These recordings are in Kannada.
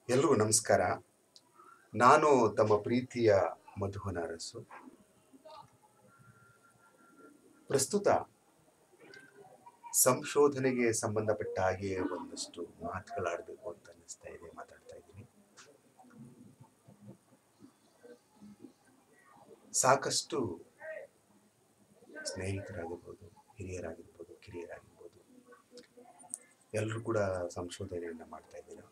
ಎಲ್ರಿಗೂ ನಮಸ್ಕಾರ ನಾನು ತಮ್ಮ ಪ್ರೀತಿಯ ಮಧುವನ ಅರಸು ಪ್ರಸ್ತುತ ಸಂಶೋಧನೆಗೆ ಸಂಬಂಧಪಟ್ಟ ಹಾಗೆ ಒಂದಷ್ಟು ಮಾತುಗಳಾಡಬೇಕು ಅಂತ ಅನ್ನಿಸ್ತಾ ಇದೆ ಮಾತಾಡ್ತಾ ಇದ್ದೀನಿ ಸಾಕಷ್ಟು ಸ್ನೇಹಿತರಾಗಿರ್ಬೋದು ಹಿರಿಯರಾಗಿರ್ಬೋದು ಕಿರಿಯರಾಗಿರ್ಬೋದು ಎಲ್ಲರೂ ಕೂಡ ಸಂಶೋಧನೆಯನ್ನ ಮಾಡ್ತಾ ಇದ್ದೀರಾ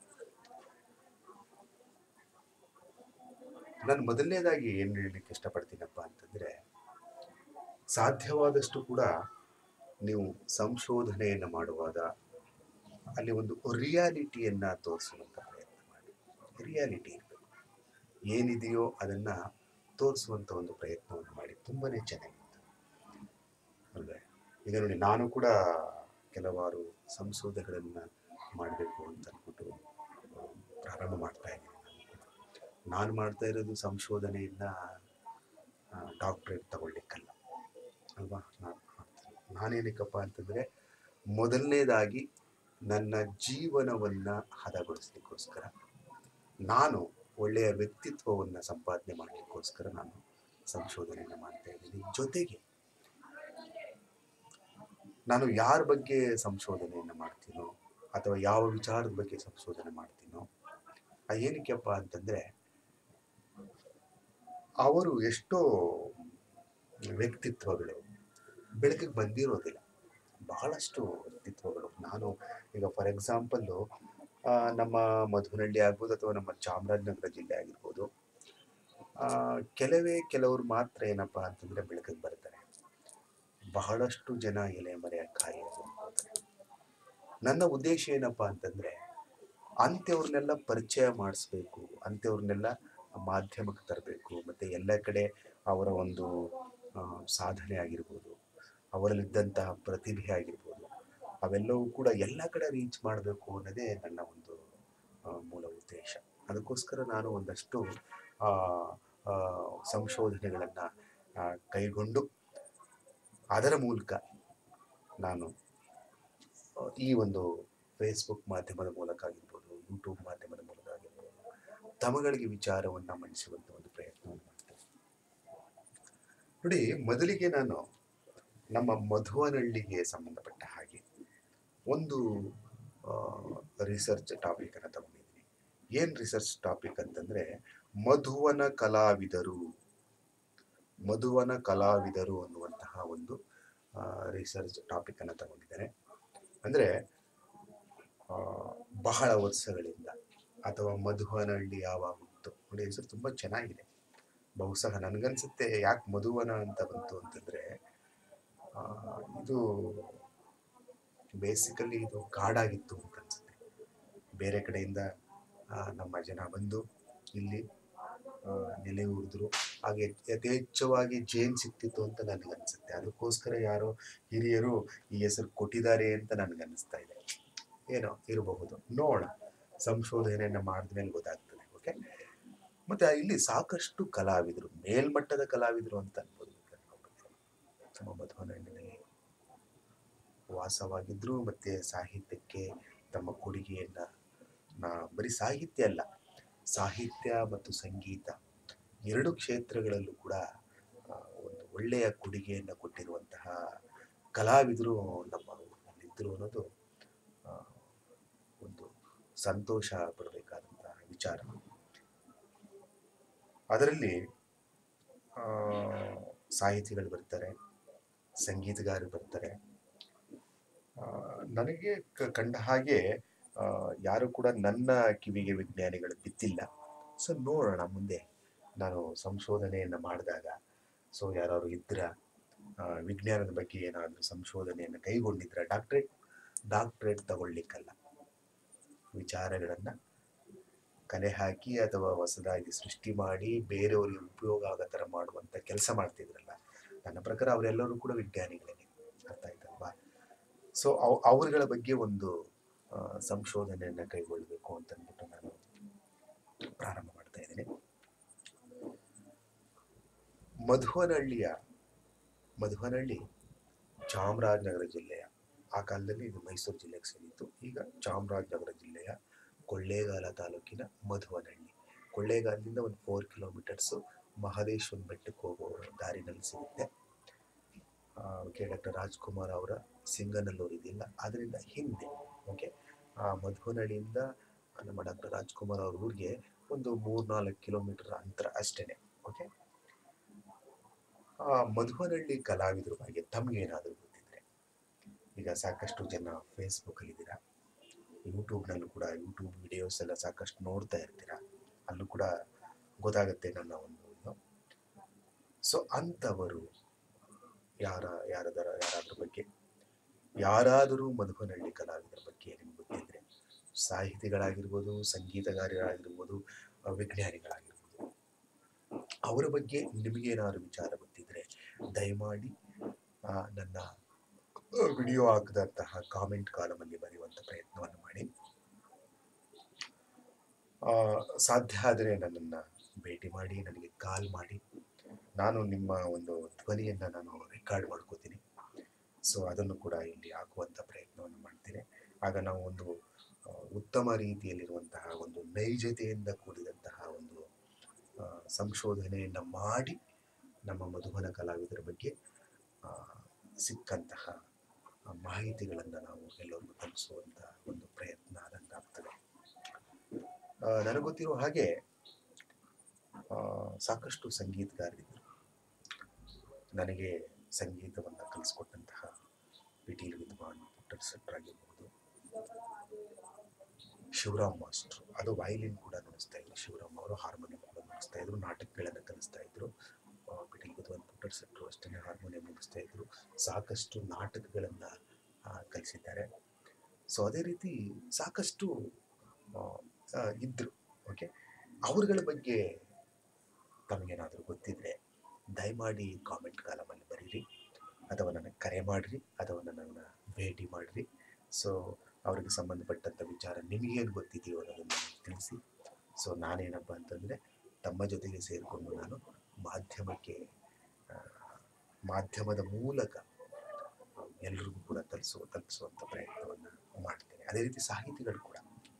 ನಾನು ಮೊದಲನೇದಾಗಿ ಏನು ಹೇಳಲಿಕ್ಕೆ ಇಷ್ಟಪಡ್ತೀನಪ್ಪ ಅಂತಂದ್ರೆ ಸಾಧ್ಯವಾದಷ್ಟು ಕೂಡ ನೀವು ಸಂಶೋಧನೆಯನ್ನು ಮಾಡುವಾಗ ಅಲ್ಲಿ ಒಂದು ರಿಯಾಲಿಟಿಯನ್ನ ತೋರಿಸುವಂತ ಪ್ರಯತ್ನ ಮಾಡಿ ರಿಯಾಲಿಟಿ ಇರಬೇಕು ಏನಿದೆಯೋ ಅದನ್ನ ತೋರಿಸುವಂತ ಒಂದು ಪ್ರಯತ್ನವನ್ನು ಮಾಡಿ ತುಂಬಾನೇ ಚೆನ್ನಾಗಿತ್ತು ಅಲ್ವೇ ಈಗ ನೋಡಿ ನಾನು ಕೂಡ ಕೆಲವಾರು ಸಂಶೋಧನೆಗಳನ್ನ ಮಾಡಬೇಕು ಅಂತ ಅಂದ್ಬಿಟ್ಟು ಆ, ಪ್ರಾರಂಭ ಮಾಡ್ತಾ ಇದ್ದೀನಿ ನಾನು ಮಾಡ್ತಾ ಇರೋದು ಸಂಶೋಧನೆಯನ್ನ ಡಾಕ್ಟ್ರೇಟ್ ತಗೊಳ್ಲಿಕ್ಕಲ್ಲ ಅಲ್ವಾ ನಾನು ಮಾಡ್ತೀನಿ ನಾನೇನಕ್ಕಪ್ಪ ಅಂತಂದ್ರೆ ಮೊದಲನೇದಾಗಿ ನನ್ನ ಜೀವನವನ್ನ ಹದಗೊಳಿಸ್ಲಿಕ್ಕೋಸ್ಕರ ನಾನು ಒಳ್ಳೆಯ ವ್ಯಕ್ತಿತ್ವವನ್ನ ಸಂಪಾದನೆ ಮಾಡಲಿಕ್ಕೋಸ್ಕರ ನಾನು ಸಂಶೋಧನೆಯನ್ನು ಮಾಡ್ತಾ ಇದ್ದೀನಿ ಜೊತೆಗೆ ನಾನು ಯಾರ ಬಗ್ಗೆ ಸಂಶೋಧನೆಯನ್ನು ಮಾಡ್ತೀನೋ ಅಥವಾ ಯಾವ ವಿಚಾರದ ಬಗ್ಗೆ ಸಂಶೋಧನೆ ಮಾಡ್ತೀನೋ ಆ ಏನಕ್ಕೆಪ್ಪ ಅಂತಂದ್ರೆ ಅವರು ಎಷ್ಟೋ ವ್ಯಕ್ತಿತ್ವಗಳು ಬೆಳಕಿಗೆ ಬಂದಿರೋದಿಲ್ಲ ಬಹಳಷ್ಟು ವ್ಯಕ್ತಿತ್ವಗಳು ನಾನು ಈಗ ಫಾರ್ ಎಕ್ಸಾಂಪಲ್ಲು ನಮ್ಮ ಮಧುನಹಳ್ಳಿ ಆಗ್ಬೋದು ಅಥವಾ ನಮ್ಮ ಚಾಮರಾಜನಗರ ಜಿಲ್ಲೆ ಆಗಿರ್ಬೋದು ಆ, ಕೆಲವೇ ಕೆಲವರು ಮಾತ್ರ ಏನಪ್ಪ ಅಂತಂದ್ರೆ ಬೆಳಕಿಗೆ ಬರ್ತಾರೆ ಬಹಳಷ್ಟು ಜನ ಎಲೆ ಮರೆಯ ಕಾಯಿ ನನ್ನ ಉದ್ದೇಶ ಏನಪ್ಪಾ ಅಂತಂದ್ರೆ ಅಂಥವ್ರನ್ನೆಲ್ಲ ಪರಿಚಯ ಮಾಡಿಸ್ಬೇಕು ಅಂಥವ್ರನ್ನೆಲ್ಲ ಮಾಧ್ಯಮಕ್ಕೆ ತರಬೇಕು ಮತ್ತೆ ಎಲ್ಲ ಕಡೆ ಅವರ ಒಂದು ಆ, ಸಾಧನೆ ಆಗಿರ್ಬೋದು ಅವರಲ್ಲಿದ್ದಂತಹ ಪ್ರತಿಭೆ ಆಗಿರ್ಬೋದು ಅವೆಲ್ಲವೂ ಕೂಡ ಎಲ್ಲ ಕಡೆ ರೀಚ್ ಮಾಡಬೇಕು ಅನ್ನೋದೇ ನನ್ನ ಒಂದು ಆ, ಮೂಲ ಉದ್ದೇಶ ಅದಕ್ಕೋಸ್ಕರ ನಾನು ಒಂದಷ್ಟು ಆ, ಆ, ಸಂಶೋಧನೆಗಳನ್ನು ಕೈಗೊಂಡು ಅದರ ಮೂಲಕ ನಾನು ಆ, ಈ ಒಂದು ಫೇಸ್ಬುಕ್ ಮಾಧ್ಯಮದ ಮೂಲಕ ಆಗಿರ್ಬೋದು ಯೂಟ್ಯೂಬ್ ಮಾಧ್ಯಮದ ಮೂಲಕ ಆಗಿರ್ಬೋದು ತಮಗಳಿಗೆ ವಿಚಾರವನ್ನು ಮಂಡಿಸುವಂತ ಒಂದು ಪ್ರಯತ್ನವನ್ನು ಮಾಡ್ತೇನೆ ನೋಡಿ ಮೊದಲಿಗೆ ನಾನು ನಮ್ಮ ಮಧುವನಹಳ್ಳಿಗೆ ಸಂಬಂಧಪಟ್ಟ ಹಾಗೆ ಒಂದು ರಿಸರ್ಚ್ ಟಾಪಿಕ್ ಅನ್ನು ತಗೊಂಡಿದ್ದೀನಿ ಏನ್ ರಿಸರ್ಚ್ ಟಾಪಿಕ್ ಅಂತಂದ್ರೆ ಮಧುವನ ಕಲಾವಿದರು ಮಧುವನ ಕಲಾವಿದರು ಅನ್ನುವಂತಹ ಒಂದು ರಿಸರ್ಚ್ ಟಾಪಿಕ್ ಅನ್ನು ತಗೊಂಡಿದ್ದೇನೆ ಅಂದ್ರೆ ಆ, ಬಹಳ ವರ್ಷಗಳಿಂದ ಅಥವಾ ಮಧುವನಹಳ್ಳಿ ಯಾವಾಗ ಹುಟ್ಟು ನೋಡಿ ಹೆಸರು ತುಂಬಾ ಚೆನ್ನಾಗಿದೆ ಬಹುಶಃ ನನಗನ್ಸುತ್ತೆ ಯಾಕೆ ಮಧುವನ ಅಂತ ಬಂತು ಅಂತಂದ್ರೆ ಆ, ಇದು ಬೇಸಿಕಲಿ ಇದು ಕಾಡಾಗಿತ್ತು ಅಂತ ಅನ್ಸುತ್ತೆ ಬೇರೆ ಕಡೆಯಿಂದ ಆ, ನಮ್ಮ ಜನ ಬಂದು ಇಲ್ಲಿ ಆ, ನೆಲೆ ಊರಿದ್ರು ಹಾಗೆ ಯಥೇಚ್ಛವಾಗಿ ಜೇನ್ ಸಿಕ್ತಿತ್ತು ಅಂತ ನನಗನ್ಸುತ್ತೆ ಅದಕ್ಕೋಸ್ಕರ ಯಾರೋ ಹಿರಿಯರು ಈ ಹೆಸರು ಕೊಟ್ಟಿದ್ದಾರೆ ಅಂತ ನನಗನ್ನಿಸ್ತಾ ಇದೆ ಏನೋ ಇರಬಹುದು ನೋಡೋಣ ಸಂಶೋಧನೆಯನ್ನ ಮಾಡಿದ್ಮೇಲೆ ಗೊತ್ತಾಗ್ತದೆ ಓಕೆ ಮತ್ತೆ ಇಲ್ಲಿ ಸಾಕಷ್ಟು ಕಲಾವಿದರು ಮೇಲ್ಮಟ್ಟದ ಕಲಾವಿದರು ಅಂತ ಅನ್ಬೋದು ನಮ್ಮ ಮಧುವನಹಳ್ಳಿನಲ್ಲಿ ವಾಸವಾಗಿದ್ರು ಮತ್ತೆ ಸಾಹಿತ್ಯಕ್ಕೆ ತಮ್ಮ ಕೊಡುಗೆಯನ್ನ ನಾ ಬರೀ ಸಾಹಿತ್ಯ ಅಲ್ಲ ಸಾಹಿತ್ಯ ಮತ್ತು ಸಂಗೀತ ಎರಡು ಕ್ಷೇತ್ರಗಳಲ್ಲೂ ಕೂಡ ಆ, ಒಂದು ಒಳ್ಳೆಯ ಕೊಡುಗೆಯನ್ನು ಕೊಟ್ಟಿರುವಂತಹ ಕಲಾವಿದರು ನಮ್ಮ ಊರಿನಲ್ಲಿದ್ದರು ಅನ್ನೋದು ಆ, ಒಂದು ಸಂತೋಷ ಪಡಬೇಕಾದಂತಹ ವಿಚಾರ ಅದರಲ್ಲಿ ಆ, ಸಾಹಿತಿಗಳು ಬರ್ತಾರೆ ಸಂಗೀತಗಾರರು ಬರ್ತಾರೆ ಆ, ನನಗೆ ಕ- ಕಂಡ ಹಾಗೆ ಆ, ಯಾರು ಕೂಡ ನನ್ನ ಕಿವಿಗೆ ವಿಜ್ಞಾನಿಗಳು ಬಿದ್ದಿಲ್ಲ ಸೊ ನೋಡೋಣ ಮುಂದೆ ನಾನು ಸಂಶೋಧನೆಯನ್ನು ಮಾಡಿದಾಗ ಸೊ ಯಾರು ಇದ್ರ ಆ, ವಿಜ್ಞಾನದ ಬಗ್ಗೆ ಏನಾದರೂ ಸಂಶೋಧನೆಯನ್ನು ಕೈಗೊಂಡಿದ್ರ ಡಾಕ್ಟ್ರೇಟ್ ಡಾಕ್ಟ್ರೇಟ್ ತಗೊಳ್ಲಿಕ್ಕಲ್ಲ ವಿಚಾರಗಳನ್ನು ಕಲೆ ಹಾಕಿ ಅಥವಾ ಹೊಸದಾಗಿ ಸೃಷ್ಟಿ ಮಾಡಿ ಬೇರೆಯವರಿಗೆ ಉಪಯೋಗ ಆಗೋ ಥರ ಮಾಡುವಂಥ ಕೆಲಸ ಮಾಡ್ತಿದ್ರಲ್ಲ ನನ್ನ ಪ್ರಕಾರ ಅವರೆಲ್ಲರೂ ಕೂಡ ವಿಜ್ಞಾನಿಗಳೇ ಅರ್ಥ ಆಯ್ತಲ್ವಾ ಸೊ ಅವ್ ಅವರುಗಳ ಬಗ್ಗೆ ಒಂದು ಆ, ಸಂಶೋಧನೆಯನ್ನು ಕೈಗೊಳ್ಳಬೇಕು ಅಂತ ಅಂದ್ಬಿಟ್ಟು ನಾನು ಪ್ರಾರಂಭ ಮಾಡ್ತಾ ಇದ್ದೀನಿ ಮಧುವನಹಳ್ಳಿಯ ಮಧುವನಹಳ್ಳಿ ಚಾಮರಾಜನಗರ ಜಿಲ್ಲೆಯ ಆ ಕಾಲದಲ್ಲಿ ಇದು ಮೈಸೂರು ಜಿಲ್ಲೆಗೆ ಸೇರಿತ್ತು ಈಗ ಚಾಮರಾಜನಗರ ಜಿಲ್ಲೆಯ ಕೊಳ್ಳೇಗಾಲ ತಾಲೂಕಿನ ಮಧುವನಹಳ್ಳಿ ಕೊಳ್ಳೇಗಾಲದಿಂದ ಒಂದು ಫೋರ್ ಕಿಲೋಮೀಟರ್ಸು ಮಹದೇಶ್ವರ ಬೆಟ್ಟಕ್ಕೆ ಹೋಗೋ ದಾರಿನಲ್ಲಿ ಸಿಗುತ್ತೆ ಓಕೆ ಡಾಕ್ಟರ್ ರಾಜ್ಕುಮಾರ್ ಅವರ ಸಿಂಗನಲ್ಲೂರು ಇದೆಯಲ್ಲ ಅದರಿಂದ ಹಿಂದೆ ಓಕೆ ಆ ಮಧುವನಹಳ್ಳಿಯಿಂದ ನಮ್ಮ ಡಾಕ್ಟರ್ ರಾಜ್ಕುಮಾರ್ ಅವ್ರ ಊರಿಗೆ ಒಂದು ಮೂರ್ನಾಲ್ಕು ಕಿಲೋಮೀಟರ್ ಅಂತರ ಅಷ್ಟೇನೆ ಓಕೆ ಆ ಮಧುವನಹಳ್ಳಿ ಕಲಾವಿದರ ಬಗ್ಗೆ ತಮಗೇನಾದರೂ ಗೊತ್ತಿದ್ರೆ ಈಗ ಸಾಕಷ್ಟು ಜನ ಫೇಸ್ಬುಕ್ಕಲ್ಲಿದ್ದೀರಾ ಯೂಟ್ಯೂಬ್ನಲ್ಲೂ ಕೂಡ ಯೂಟ್ಯೂಬ್ ವಿಡಿಯೋಸ್ ಎಲ್ಲ ಸಾಕಷ್ಟು ನೋಡ್ತಾ ಇರ್ತೀರಾ ಅಲ್ಲೂ ಕೂಡ ಗೊತ್ತಾಗುತ್ತೆ ನನ್ನ ಒಂದು ಇದು ಸೊ ಅಂಥವರು ಯಾರ ಯಾರದರ ಯಾರಾದ್ರ ಬಗ್ಗೆ ಯಾರಾದರೂ ಮಧುಬನಹಳ್ಳಿ ಕಲಾವಿದರ ಬಗ್ಗೆ ನಿಮ್ಗೆ ಗೊತ್ತಿದ್ರೆ ಸಾಹಿತಿಗಳಾಗಿರ್ಬೋದು ಸಂಗೀತಗಾರರಾಗಿರ್ಬೋದು ಆ, ವಿಜ್ಞಾನಿಗಳಾಗಿರ್ಬೋದು ಅವರ ಬಗ್ಗೆ ನಿಮಗೇನಾದ್ರು ವಿಚಾರ ಗೊತ್ತಿದ್ರೆ ದಯಮಾಡಿ ಆ, ನನ್ನ ವಿಡಿಯೋ ಹಾಕಿದಂತಹ ಕಾಮೆಂಟ್ ಕಾಲಮಲ್ಲಿ ಬರೆಯುವಂಥ ಪ್ರಯತ್ನವನ್ನು ಮಾಡಿ ಆ, ಸಾಧ್ಯ ಆದರೆ ನನ್ನನ್ನು ಭೇಟಿ ಮಾಡಿ ನನಗೆ ಕಾಲ್ ಮಾಡಿ ನಾನು ನಿಮ್ಮ ಒಂದು ಧ್ವನಿಯನ್ನು ನಾನು ರೆಕಾರ್ಡ್ ಮಾಡ್ಕೋತೀನಿ ಸೊ ಅದನ್ನು ಕೂಡ ಇಲ್ಲಿ ಹಾಕುವಂಥ ಪ್ರಯತ್ನವನ್ನು ಮಾಡ್ತೀನಿ ಆಗ ನಾವು ಒಂದು ಆ, ಉತ್ತಮ ರೀತಿಯಲ್ಲಿರುವಂತಹ ಒಂದು ನೈಜತೆಯಿಂದ ಕೂಡಿದಂತಹ ಒಂದು ಆ, ಸಂಶೋಧನೆಯನ್ನು ಮಾಡಿ ನಮ್ಮ ಮಧುಬನ ಕಲಾವಿದರ ಬಗ್ಗೆ ಆ, ಸಿಕ್ಕಂತಹ ಆ ಮಾಹಿತಿಗಳನ್ನು ನಾವು ಎಲ್ಲರಿಗೂ ತಲುಪಿಸುವಂಥ ಒಂದು ಪ್ರಯತ್ನ ಆದಂತಾಗ್ತದೆ ಆ, ನನಗೆ ಗೊತ್ತಿರೋ ಹಾಗೆ ಆ, ಸಾಕಷ್ಟು ಸಂಗೀತಗಾರರಿದ್ದರು ನನಗೆ ಸಂಗೀತವನ್ನು ಕಲಿಸ್ಕೊಟ್ಟಂತಹ ಪಿಟೀಲ್ ವಿದ್ವಾನ್ ಪುಟ್ಟರ್ ಶೆಟ್ಟರ್ ಆಗಿರ್ಬೋದು ಶಿವರಾಮ್ ಮಾಸ್ಟ್ರು ಅದು ವಯಲಿನ್ ಕೂಡ ನುಡಿಸ್ತಾ ಇದ್ರು ಶಿವರಾಮ್ ಅವರು ಹಾರ್ಮೋನಿಯಂ ಕೂಡ ನುಡಿಸ್ತಾ ಇದ್ರು ನಾಟಕಗಳನ್ನು ಕಲಿಸ್ತಾ ಇದ್ರು ಆ, ಪಿಟೀಲ್ ವಿದ್ವಾನ್ ಪುಟ್ಟರ್ ಶೆಟ್ಟರು ಅಷ್ಟೇ ಹಾರ್ಮೋನಿಯಂ ನುಡಿಸ್ತಾ ಇದ್ರು ಸಾಕಷ್ಟು ನಾಟಕಗಳನ್ನು ಕಲಿಸಿದ್ದಾರೆ ಸೊ ಅದೇ ರೀತಿ ಸಾಕಷ್ಟು ಆ, ಆ, ಇದ್ರು ಓಕೆ ಅವ್ರಗಳ ಬಗ್ಗೆ ತಮಗೇನಾದರೂ ಗೊತ್ತಿದ್ರೆ ದಯಮಾಡಿ ಕಾಮೆಂಟ್ ಕಾಲಮಲ್ಲಿ ಬರೀರಿ ಅಥವಾ ನನಗೆ ಕರೆ ಮಾಡಿರಿ ಅಥವಾ ನನ್ನನ್ನು ಭೇಟಿ ಮಾಡಿರಿ ಸೊ ಅವ್ರಿಗೆ ಸಂಬಂಧಪಟ್ಟಂಥ ವಿಚಾರ ನಿಮಗೇನು ಗೊತ್ತಿದೆಯೋ ಅನ್ನೋದನ್ನು ತಿಳಿಸಿ ಸೊ ನಾನೇನಪ್ಪ ಅಂತಂದರೆ ತಮ್ಮ ಜೊತೆಗೆ ಸೇರಿಕೊಂಡು ನಾನು ಮಾಧ್ಯಮಕ್ಕೆ ಆ, ಮಾಧ್ಯಮದ ಮೂಲಕ ಎಲ್ರಿಗೂ ಕೂಡ ತಲುಪಿಸುವ ತಲುಪಿಸುವಂಥ ಪ್ರಯತ್ನವನ್ನು ಮಾಡ್ತೇನೆ ಅದೇ ರೀತಿ ಸಾಹಿತಿಗಳು ಕೂಡ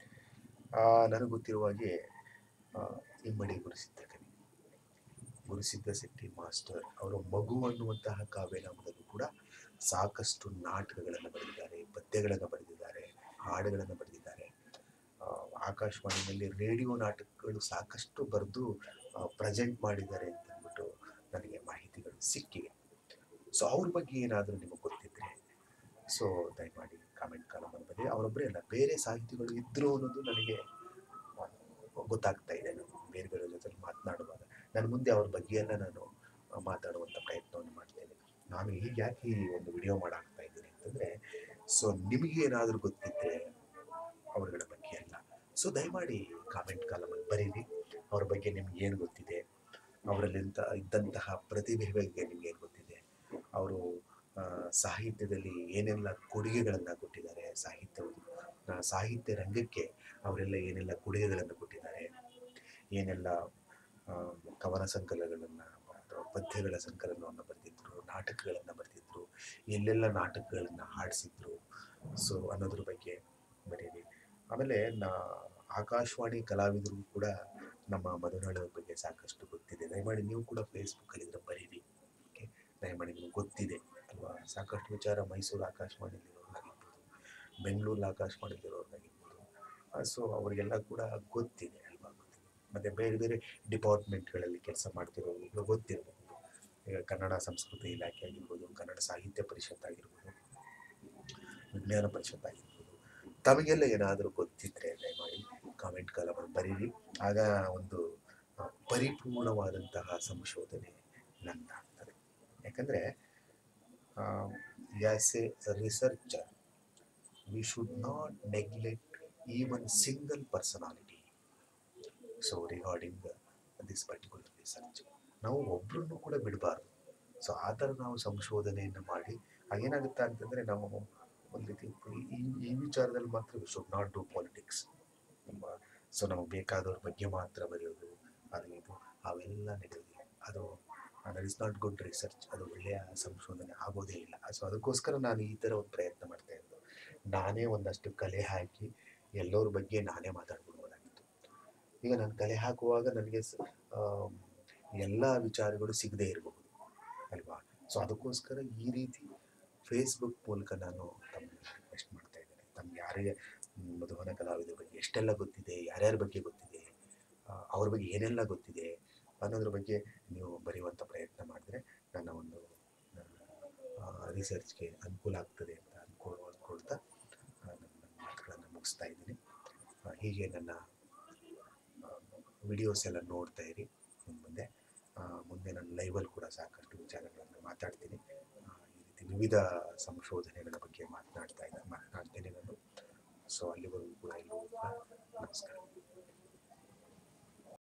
ಆ, ನನಗೆ ಗೊತ್ತಿರುವ ಹಾಗೆ ಆ, ಇಮ್ಮಡಿ ಗುರುಸಿದ್ದ ಕವಿ ಗುರುಸಿದ್ದ ಶೆಟ್ಟಿ ಮಾಸ್ಟರ್ ಅವರ ಮಗು ಅನ್ನುವಂತಹ ಕಾವ್ಯನಾಮದಲ್ಲೂ ಕೂಡ ಸಾಕಷ್ಟು ನಾಟಕಗಳನ್ನು ಬರೆದಿದ್ದಾರೆ ಪದ್ಯಗಳನ್ನು ಬರೆದಿದ್ದಾರೆ ಹಾಡುಗಳನ್ನು ಬರೆದಿದ್ದಾರೆ ಆ, ಆಕಾಶವಾಣಿಯಲ್ಲಿ ರೇಡಿಯೋ ನಾಟಕಗಳು ಸಾಕಷ್ಟು ಬರೆದು ಪ್ರೆಸೆಂಟ್ ಮಾಡಿದ್ದಾರೆ ಅಂತ ಅಂದ್ಬಿಟ್ಟು ನನಗೆ ಮಾಹಿತಿಗಳು ಸಿಕ್ಕಿವೆ ಸೊ ಅವ್ರ ಬಗ್ಗೆ ಏನಾದರೂ ನಿಮಗೆ ಗೊತ್ತಿದ್ರೆ ಸೊ ದಯಮಾಡಿ ಕಾಮೆಂಟ್ ಕಾಲಮಲ್ಲಿ ಬನ್ನಿ ಅವರೊಬ್ಬರೇ ಅಲ್ಲ ಬೇರೆ ಸಾಹಿತಿಗಳು ಇದ್ರು ಅನ್ನೋದು ನನಗೆ ಆ, ಗೊತ್ತಾಗ್ತಾ ಇದೆ ನಾನು ಬೇರೆ ಬೇರೆ ಜೊತೆ ಮಾತನಾಡುವಾಗ ನನ್ನ ಮುಂದೆ ಅವ್ರ ಬಗ್ಗೆ ಎಲ್ಲ ನಾನು ಆ, ಮಾತಾಡುವಂಥ ಪ್ರಯತ್ನವನ್ನು ಮಾಡ್ತೇನೆ ನಾನು ಈಗ ಯಾಕೆ ಈ ಒಂದು ವಿಡಿಯೋ ಮಾಡಾಕ್ತಾ ಇದ್ದೀನಿ ಅಂತಂದರೆ ಸೊ ನಿಮಗೆ ಏನಾದರೂ ಗೊತ್ತಿದ್ದರೆ ಅವರುಗಳ ಬಗ್ಗೆ ಎಲ್ಲ ಸೊ ದಯಮಾಡಿ ಕಾಮೆಂಟ್ ಕಾಲಮಲ್ಲಿ ಬರೀರಿ ಅವ್ರ ಬಗ್ಗೆ ನಿಮ್ಗೆ ಏನು ಗೊತ್ತಿದೆ ಅವರಲ್ಲಿಂತ ಇದ್ದಂತಹ ಪ್ರತಿಭೆ ಬಗ್ಗೆ ನಿಮ್ಗೆ ಏನು ಗೊತ್ತಿದೆ ಅವರು ಆ, ಸಾಹಿತ್ಯದಲ್ಲಿ ಏನೆಲ್ಲ ಕೊಡುಗೆಗಳನ್ನು ಕೊಟ್ಟಿದ್ದಾರೆ ಸಾಹಿತ್ಯ ಆ, ಸಾಹಿತ್ಯ ರಂಗಕ್ಕೆ ಅವರೆಲ್ಲ ಏನೆಲ್ಲ ಕೊಡುಗೆಗಳನ್ನು ಕೊಟ್ಟಿದ್ದಾರೆ ಏನೆಲ್ಲ ಆ, ಕವನ ಸಂಕಲನಗಳನ್ನು ಅಥವಾ ಪದ್ಯಗಳ ಸಂಕಲನವನ್ನು ಬರೆದಿದ್ರು ನಾಟಕಗಳನ್ನು ಬರೆದಿದ್ರು ಎಲ್ಲೆಲ್ಲ ನಾಟಕಗಳನ್ನು ಹಾಡಿಸಿದ್ರು ಸೊ ಅನ್ನೋದ್ರ ಬಗ್ಗೆ ಬರೀರಿ ಆಮೇಲೆ ನಾ ಆಕಾಶವಾಣಿ ಕಲಾವಿದರು ಕೂಡ ನಮ್ಮ ಮಧುನಾಳವ್ರ ಬಗ್ಗೆ ಸಾಕಷ್ಟು ಗೊತ್ತಿದೆ ದಯಮಾಡಿ ನೀವು ಕೂಡ ಫೇಸ್ಬುಕ್ಕಲ್ಲಿ ಇದ್ರೆ ಬರೀರಿ ಓಕೆ ದಯಮಾಡಿ ನಿಮ್ಗೆ ಗೊತ್ತಿದೆ ಅಲ್ವಾ ಸಾಕಷ್ಟು ವಿಚಾರ ಮೈಸೂರು ಆಕಾಶವಾಣಿಯಲ್ಲಿರೋರಾಗಿರ್ಬೋದು ಬೆಂಗಳೂರು ಆಕಾಶವಾಣಿಯಲ್ಲಿರೋರಾಗಿರ್ಬೋದು ಸೊ ಅವರಿಗೆಲ್ಲ ಕೂಡ ಗೊತ್ತಿದೆ ಅಲ್ವಾ ಗೊತ್ತಿದೆ ಮತ್ತು ಬೇರೆ ಬೇರೆ ಡಿಪಾರ್ಟ್ಮೆಂಟ್ಗಳಲ್ಲಿ ಕೆಲಸ ಮಾಡ್ತಿರೋರು ಈಗ ಗೊತ್ತಿರಬಹುದು ಈಗ ಕನ್ನಡ ಸಂಸ್ಕೃತಿ ಇಲಾಖೆ ಆಗಿರ್ಬೋದು ಕನ್ನಡ ಸಾಹಿತ್ಯ ಪರಿಷತ್ ಆಗಿರ್ಬೋದು ವಿಜ್ಞಾನ ಪರಿಷತ್ ಆಗಿರ್ಬೋದು ತಮಗೆಲ್ಲ ಏನಾದರೂ ಗೊತ್ತಿದ್ರೆ ದಯಮಾಡಿ ಕಾಮೆಂಟ್ ಕಾಲಮಲ್ಲಿ ಬರೀರಿ ಆಗ ಒಂದು ಆ, ಪರಿಪೂರ್ಣವಾದಂತಹ ಸಂಶೋಧನೆ ನಂದಾಗ್ತದೆ ಯಾಕಂದರೆ as a researcher we should not neglect even single personality so regarding this particular research ನಾವು ಒಬ್ಬರನ್ನು ಕೂಡ ಬಿಡಬಾರ್ದು ಸೊ ಆ ಥರ ನಾವು ಸಂಶೋಧನೆಯನ್ನು ಮಾಡಿ ಏನಾಗುತ್ತೆ ಅಂತಂದರೆ ನಾವು ಒಂದು ರೀತಿ ಈ ಈ ವಿಚಾರದಲ್ಲಿ ಮಾತ್ರ we should not do politics ನಮ್ಮ ಸೊ ನಮಗೆ ಬೇಕಾದವ್ರ ಬಗ್ಗೆ ಮಾತ್ರ ಬರೆಯೋದು ಅದು ಇದು ಅವೆಲ್ಲ ನಡೆಯೋದಿಲ್ಲ ಅದು that is not good research ಅದು ಒಳ್ಳೆಯ ಸಂಶೋಧನೆ ಆಗೋದೇ ಇಲ್ಲ ಸೊ ಅದಕ್ಕೋಸ್ಕರ ನಾನು ಈ ಥರ ಒಂದು ಪ್ರಯತ್ನ ಮಾಡ್ತಾ ಇದ್ದು ನಾನೇ ಒಂದಷ್ಟು ಕಲೆ ಹಾಕಿ ಎಲ್ಲರ ಬಗ್ಗೆ ನಾನೇ ಮಾತಾಡ್ಬಿಡ್ಬೋದಾಗಿತ್ತು ಈಗ ನಾನು ಕಲೆ ಹಾಕುವಾಗ ನನಗೆ ಸ ಎಲ್ಲ ವಿಚಾರಗಳು ಸಿಗದೇ ಇರಬಹುದು ಅಲ್ವಾ ಸೊ ಅದಕ್ಕೋಸ್ಕರ ಈ ರೀತಿ ಫೇಸ್ಬುಕ್ ಮೂಲಕ ನಾನು ತಮ್ಮನ್ನು ರಿಕ್ವೆಸ್ಟ್ ಮಾಡ್ತಾ ಇದ್ದೇನೆ ತಮ್ಗೆ ಯಾರಿಗೆ ಮ್, ಮಧುವನ ಕಲಾವಿದರ ಬಗ್ಗೆ ಎಷ್ಟೆಲ್ಲ ಗೊತ್ತಿದೆ ಯಾರ್ಯಾರ ಬಗ್ಗೆ ಗೊತ್ತಿದೆ ಆ, ಅವ್ರ ಬಗ್ಗೆ ಏನೆಲ್ಲ ಗೊತ್ತಿದೆ ಅನ್ನೋದ್ರ ಬಗ್ಗೆ ನೀವು ಬರೆಯುವಂಥ ಪ್ರಯತ್ನ ಮಾಡಿದ್ರೆ ನನ್ನ ಒಂದು ರಿಸರ್ಚ್ಗೆ ಅನುಕೂಲ ಆಗ್ತದೆ ಅಂತ ಅನ್ಕೊ ಅಂದ್ಕೊಳ್ತಾ ಆ, ನನ್ನ ಮಾತುಗಳನ್ನು ಮುಗಿಸ್ತಾ ಇದ್ದೀನಿ ಆ, ಹೀಗೆ ನನ್ನ ವಿಡಿಯೋಸ್ ಎಲ್ಲ ನೋಡ್ತಾ ಇರಿ ಇನ್ನು ಮುಂದೆ ಆ, ಮುಂದೆ ನಾನು ಲೈವಲ್ಲಿ ಕೂಡ ಸಾಕಷ್ಟು ವಿಚಾರಗಳನ್ನು ಮಾತಾಡ್ತೀನಿ ಆ, ಈ ರೀತಿ ವಿವಿಧ ಸಂಶೋಧನೆಗಳ ಬಗ್ಗೆ ಮಾತನಾಡ್ತಾ ಇದ್ದ ಮಾತನಾಡ್ತೇನೆ ನಾನು ಸೊ ಅಲ್ಲಿವರೆಗೂ ಕೂಡ ಎಲ್ಲರಿಗೂ ಕೂಡ ನಮಸ್ಕಾರ